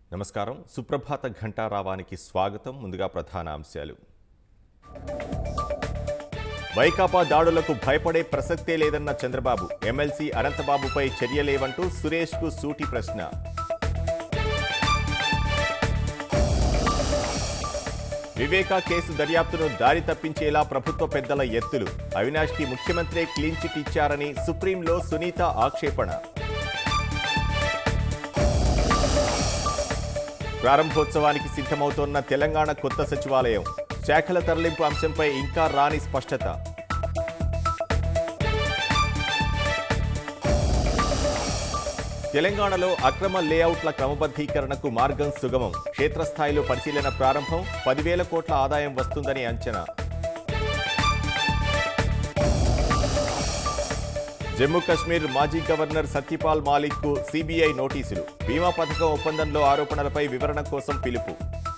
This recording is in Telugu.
నమస్కారం సుప్రభాత ఘంటారావానికి స్వాగతం ముందుగా ప్రధాన అంశాలు వైకాపా దాడులకు భయపడే ప్రసక్తే లేదన్న చంద్రబాబు ఎమ్మెల్సీ అనంతబాబుపై చర్యలేవంటూ సురేష్కు సూటి ప్రశ్న వివేకా కేసు దర్యాప్తును దారి తప్పించేలా ప్రభుత్వ పెద్దల ఎత్తులు అవినాష్కి ముఖ్యమంత్రి క్లీన్ చిట్ ఇచ్చారని సుప్రీంలో సునీత ఆక్షేపణ ప్రారంభోత్సవానికి సిద్ధమవుతోన్న తెలంగాణ కొత్త సచివాలయం శాఖల తరలింపు అంశంపై ఇంకా రాని స్పష్టత తెలంగాణలో అక్రమ లేఅవుట్ల క్రమబద్ధీకరణకు మార్గం సుగమం క్షేత్రస్థాయిలో పరిశీలన ప్రారంభం పదివేల కోట్ల ఆదాయం వస్తుందని అంచనా జమ్మూ కశ్మీర్ మాజీ గవర్నర్ సత్యపాల్ మాలిక్ కు సిబిఐ నోటీసులు బీమా పథకం ఒప్పందంలో ఆరోపణలపై వివరణ కోసం పిలుపు